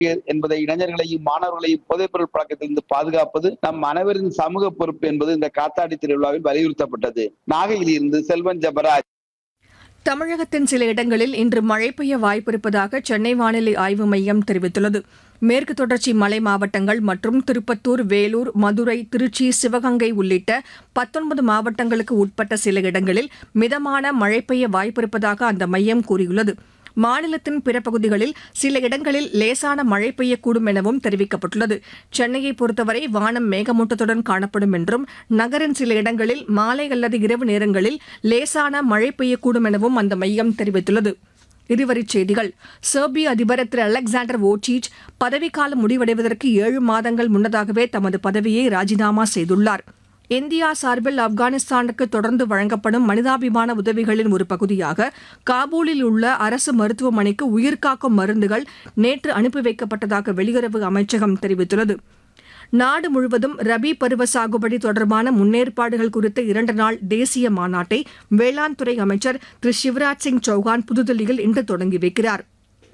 என்பதை இளைஞர்களையும் மாணவர்களையும் போதைப்பொருள் பழக்கத்திலிருந்து பாதுகாப்பது நம் அனைவரின் சமூக பொறுப்பு என்பது இந்த காத்தாடி திருவிழாவில் வலியுறுத்தப்பட்டது நாகையில் இருந்து செல்வன் ஜபராஜ் தமிழகத்தின் சில இடங்களில் இன்று மழை பெய்ய வாய்ப்பிருப்பதாக சென்னை வானிலை ஆய்வு மையம் தெரிவித்துள்ளது மேற்கு தொடர்ச்சி மலை மாவட்டங்கள் மற்றும் திருப்பத்தூர் வேலூர் மதுரை திருச்சி சிவகங்கை உள்ளிட்ட பத்தொன்பது மாவட்டங்களுக்கு உட்பட்ட சில இடங்களில் மிதமான மழை பெய்ய வாய்ப்பிருப்பதாக அந்த மையம் கூறியுள்ளது மாநிலத்தின் பிற பகுதிகளில் சில இடங்களில் லேசான மழை பெய்யக்கூடும் எனவும் தெரிவிக்கப்பட்டுள்ளது சென்னையை பொறுத்தவரை வானம் மேகமூட்டத்துடன் காணப்படும் என்றும் நகரின் சில இடங்களில் மாலை அல்லது இரவு நேரங்களில் லேசான மழை பெய்யக்கூடும் எனவும் அந்த மையம் தெரிவித்துள்ளது இருவரிச் செய்திகள் செர்பிய அதிபர் திரு அலெக்சாண்டர் ஓச்சீச் பதவிக்காலம் முடிவடைவதற்கு ஏழு மாதங்கள் முன்னதாகவே தமது பதவியை ராஜினாமா செய்துள்ளார் இந்தியா சார்பில் ஆப்கானிஸ்தானுக்கு தொடர்ந்து வழங்கப்படும் மனிதாபிமான உதவிகளின் ஒரு பகுதியாக காபூலில் உள்ள அரசு மருத்துவமனைக்கு உயிர்காக்கும் மருந்துகள் நேற்று அனுப்பி வைக்கப்பட்டதாக வெளியுறவு அமைச்சகம் தெரிவித்துள்ளது நாடு முழுவதும் ரபி பருவ சாகுபடி தொடர்பான முன்னேற்பாடுகள் குறித்த இரண்டு நாள் தேசிய மாநாட்டை வேளாண் துறை அமைச்சர் திரு சிவராஜ் சிங் சௌகான் புதுதில்லியில் இன்று தொடங்கி வைக்கிறார்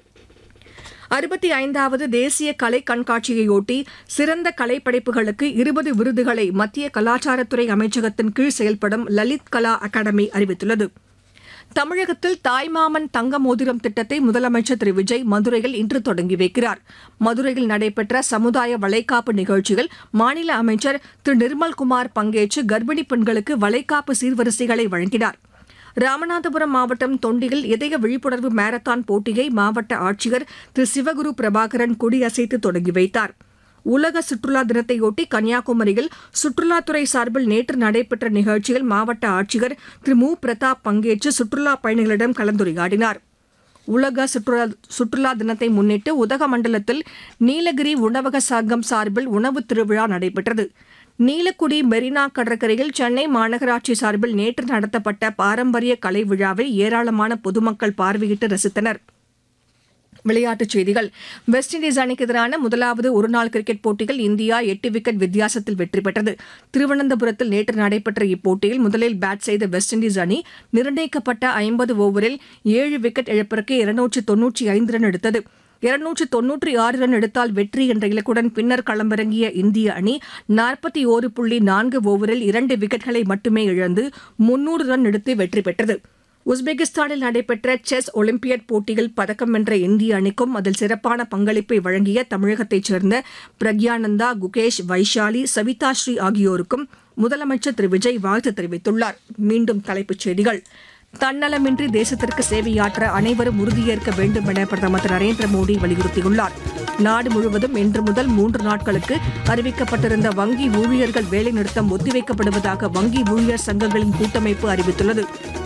அறுபத்தி ஐந்தாவது தேசிய கலை கண்காட்சியையொட்டி சிறந்த கலைப்படைப்புகளுக்கு இருபது விருதுகளை மத்திய கலாச்சாரத்துறை அமைச்சகத்தின் கீழ் செயல்படும் லலித் கலா அகாடமி அறிவித்துள்ளது தமிழகத்தில் தாய்மாமன் தங்க மோதிரம் திட்டத்தை முதலமைச்சர் திரு விஜய் மதுரையில் இன்று தொடங்கி வைக்கிறார் மதுரையில் நடைபெற்ற சமுதாய வளைகாப்பு நிகழ்ச்சியில் மாநில அமைச்சர் திரு நிர்மல்குமார் பங்கேற்று கர்ப்பிணி பெண்களுக்கு வளைகாப்பு சீர்வரிசைகளை வழங்கினார் ராமநாதபுரம் மாவட்டம் தொண்டியில் இதய விழிப்புணர்வு மாரத்தான் போட்டியை மாவட்ட ஆட்சியர் திரு சிவகுரு பிரபாகரன் கொடியசைத்து தொடங்கி வைத்தார் உலக சுற்றுலா தினத்தையொட்டி கன்னியாகுமரியில் சுற்றுலாத்துறை சார்பில் நேற்று நடைபெற்ற நிகழ்ச்சியில் மாவட்ட ஆட்சியர் திரு மு பிரதாப் பங்கேற்று சுற்றுலா பயணிகளிடம் கலந்துரையாடினார் உலக சுற்றுலா சுற்றுலா தினத்தை முன்னிட்டு உதகமண்டலத்தில் நீலகிரி உணவக சங்கம் சார்பில் உணவு திருவிழா நடைபெற்றது நீலக்குடி மெரினா கடற்கரையில் சென்னை மாநகராட்சி சார்பில் நேற்று நடத்தப்பட்ட பாரம்பரிய கலை விழாவை ஏராளமான பொதுமக்கள் பார்வையிட்டு ரசித்தனர் விளையாட்டுச் செய்திகள் வெஸ்ட் இண்டீஸ் அணிக்கு எதிரான முதலாவது ஒருநாள் கிரிக்கெட் போட்டியில் இந்தியா எட்டு விக்கெட் வித்தியாசத்தில் வெற்றி பெற்றது திருவனந்தபுரத்தில் நேற்று நடைபெற்ற இப்போட்டியில் முதலில் பேட் செய்த வெஸ்ட் இண்டீஸ் அணி நிர்ணயிக்கப்பட்ட ஐம்பது ஓவரில் ஏழு விக்கெட் இழப்பிற்கு இருநூற்று தொன்னூற்றி ஐந்து ரன் எடுத்தது இருநூற்று தொன்னூற்றி ஆறு ரன் எடுத்தால் வெற்றி என்ற இலக்குடன் பின்னர் களமிறங்கிய இந்திய அணி நாற்பத்தி ஓரு புள்ளி நான்கு ஓவரில் இரண்டு விக்கெட்களை மட்டுமே இழந்து முன்னூறு ரன் எடுத்து வெற்றி பெற்றது உஸ்பெகிஸ்தானில் நடைபெற்ற செஸ் ஒலிம்பியட் போட்டியில் பதக்கம் வென்ற இந்திய அணிக்கும் அதில் சிறப்பான பங்களிப்பை வழங்கிய தமிழகத்தைச் சேர்ந்த பிரக்யானந்தா குகேஷ் வைஷாலி சவிதா ஸ்ரீ ஆகியோருக்கும் முதலமைச்சர் திரு விஜய் வாழ்த்து தெரிவித்துள்ளார் மீண்டும் தலைப்புச் செய்திகள் தன்னலமின்றி தேசத்திற்கு சேவையாற்ற அனைவரும் உறுதியேற்க வேண்டும் என பிரதமர் திரு நரேந்திர மோடி வலியுறுத்தியுள்ளார் நாடு முழுவதும் இன்று முதல் மூன்று நாட்களுக்கு அறிவிக்கப்பட்டிருந்த வங்கி ஊழியர்கள் வேலைநிறுத்தம் ஒத்திவைக்கப்படுவதாக வங்கி ஊழியர் சங்கங்களின் கூட்டமைப்பு அறிவித்துள்ளது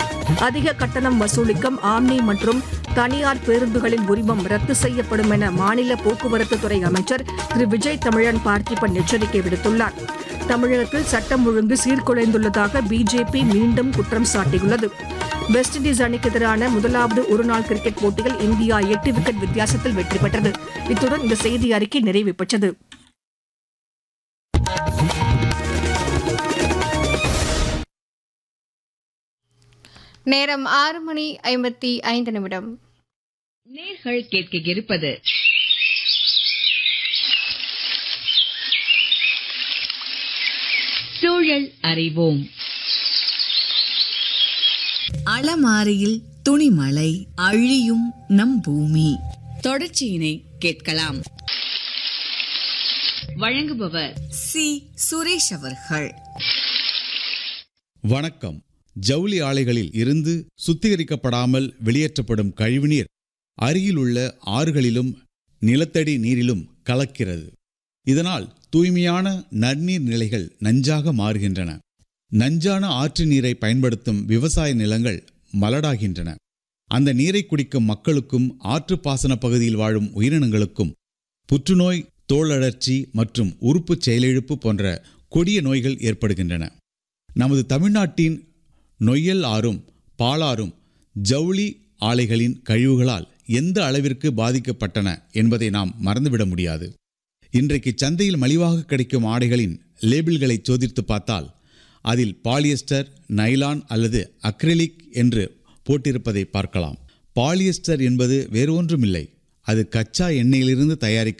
அதிக கட்டணம் வசூலிக்கும் ஆம்னி மற்றும் தனியார் பேருந்துகளின் உரிமம் ரத்து செய்யப்படும் என மாநில போக்குவரத்து துறை அமைச்சர் திரு விஜய் தமிழன் பார்த்திபன் எச்சரிக்கை விடுத்துள்ளார் தமிழகத்தில் சட்டம் ஒழுங்கு சீர்குலைந்துள்ளதாக பிஜேபி மீண்டும் குற்றம் சாட்டியுள்ளது வெஸ்ட் இண்டீஸ் அணிக்கு எதிரான முதலாவது ஒருநாள் கிரிக்கெட் போட்டியில் இந்தியா எட்டு விக்கெட் வித்தியாசத்தில் வெற்றி பெற்றது இத்துடன் இந்த செய்தி அறிக்கை நிறைவு பெற்றது நேரம் ஆறு மணி ஐம்பத்தி ஐந்து நிமிடம் நேர்கள் கேட்க இருப்பது சூழல் அறிவோம் அலமாரியில் துணிமலை அழியும் நம் பூமி தொடர்ச்சியினை கேட்கலாம் வழங்குபவர் சி சுரேஷ் அவர்கள் வணக்கம் ஜவுளி ஆலைகளில் இருந்து சுத்திகரிக்கப்படாமல் வெளியேற்றப்படும் கழிவுநீர் அருகிலுள்ள ஆறுகளிலும் நிலத்தடி நீரிலும் கலக்கிறது இதனால் தூய்மையான நன்னீர் நிலைகள் நஞ்சாக மாறுகின்றன நஞ்சான ஆற்று நீரை பயன்படுத்தும் விவசாய நிலங்கள் மலடாகின்றன அந்த நீரை குடிக்கும் மக்களுக்கும் ஆற்று பாசன பகுதியில் வாழும் உயிரினங்களுக்கும் புற்றுநோய் தோலழற்சி மற்றும் உறுப்பு செயலிழப்பு போன்ற கொடிய நோய்கள் ஏற்படுகின்றன நமது தமிழ்நாட்டின் நொய்யல் ஆறும் பாலாறும் ஜவுளி ஆலைகளின் கழிவுகளால் எந்த அளவிற்கு பாதிக்கப்பட்டன என்பதை நாம் மறந்துவிட முடியாது இன்றைக்கு சந்தையில் மலிவாக கிடைக்கும் ஆடைகளின் லேபிள்களை சோதித்து பார்த்தால் அதில் பாலியஸ்டர் நைலான் அல்லது அக்ரிலிக் என்று போட்டிருப்பதை பார்க்கலாம் பாலியஸ்டர் என்பது வேறு ஒன்றுமில்லை அது கச்சா எண்ணெயிலிருந்து தயாரிக்க